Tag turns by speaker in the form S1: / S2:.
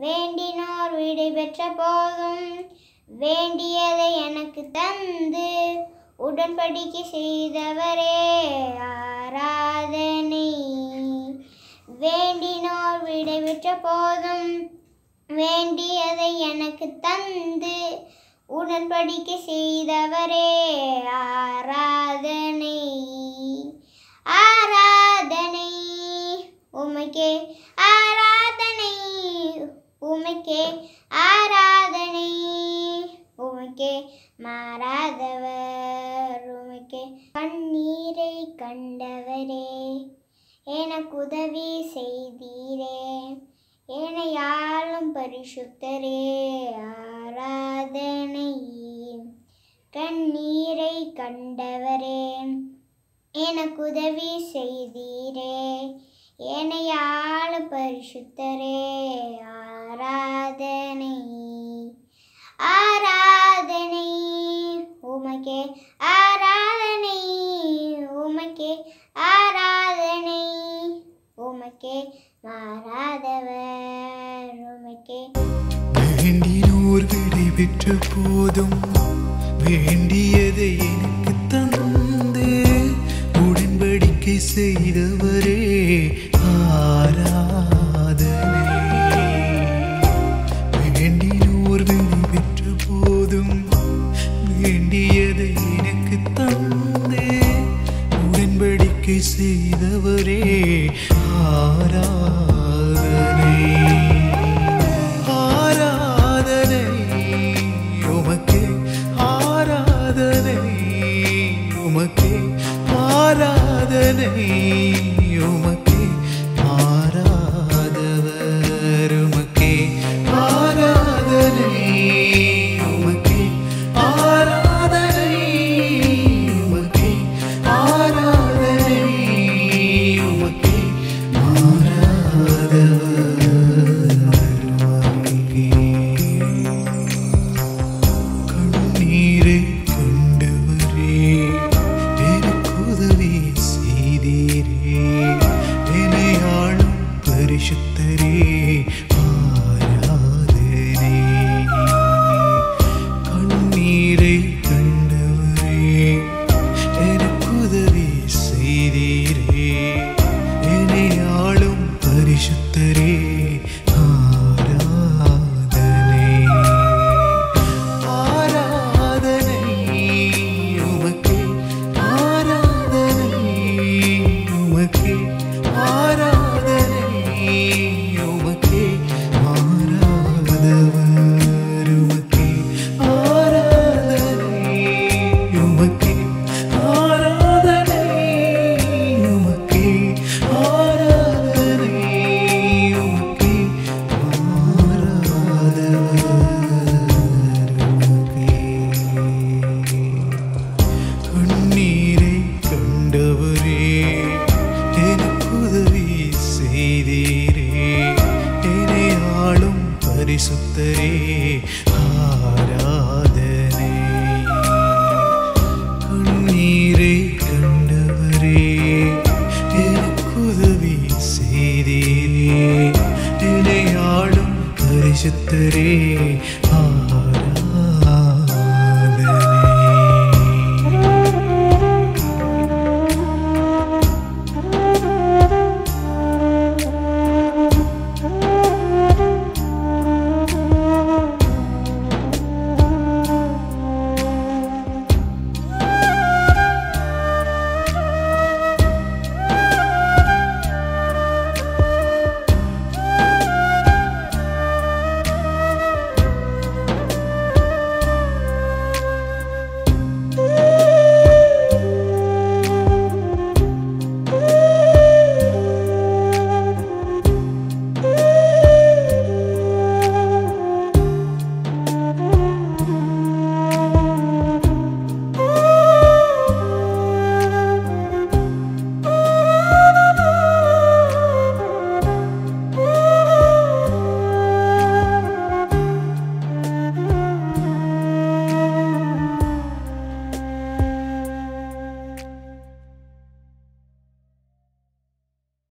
S1: வேண்டினோர் விடை பெற்ற போதும் வேண்டியதை எனக்கு தந்து உடன்படிக்கை செய்தவரே ஆராதனை வேண்டினோர் விடை பெற்ற போதும் வேண்டியதை எனக்கு தந்து உடன்படிக்கை செய்தவரே ஆராதனை ஆராதனை உமக்கே ஆராதனை உமக்கே ஆராதனை உமக்கே மாறாதவர் உமக்கே கண்ணீரை கண்டவரே எனக்கு உதவி செய்தீரே ஏனையாளும் பரிசுத்தரே ஆராதனை கண்ணீரை கண்டவரே எனக்கு உதவி செய்தீரே ஏனையாளும் பரிசுத்தரே ஆராதனை ஆராதனை உமக்கே ஆராதனை உமக்கே ஆராதனை உமக்கே மாறாதவர் உமக்கே
S2: வேண்டினோர் விடை பெற்ற போதும் வேண்டியதை எனக்கு தந்து உடன்படிக்கை செய்தவரே ஆராதனை வேண்டினோர் விடை பெற்ற போதும் வேண்டியதை எனக்கு தந்து உடன்படிக்கை செய்தவரே ஆராதனை ஆராதனை உமக்கே ஆராதனை உமக்கே ஆராதனை உமக்கே ஆராதவர் உமக்கே ஆராதனை உமக்கே ஆராதனை உமக்கே ஆராதனை உமக்கே கண்ணீரை கண்டவரே எனக்கு உதவி செய்தீரே என்னை ஆளும் பரிசுத்தரே ஆராதனை கண்ணீரை கண்டவரே எனக்கு உதவி செய்தீரே என்னை ஆளும் பரிசுத்தரே ஆராதனை ஆராதனை உமக்கே ஆராதனை உமக்கே ஆராதனை உமக்கே ஆராதவர் உமக்கே ஆராதனை உமக்கே ஆராதனை உமக்கே ஆராதனை உமக்கே கண்ணீரை கண்டவரே எனக்கு உதவி செய்தீரே என்னை ஆளும் பரிசுத்தரே ஆராதனை கண்ணீரை கண்டவரே எனக்கு உதவி செய்தீரே என்னை ஆளும் பரிசுத்தரே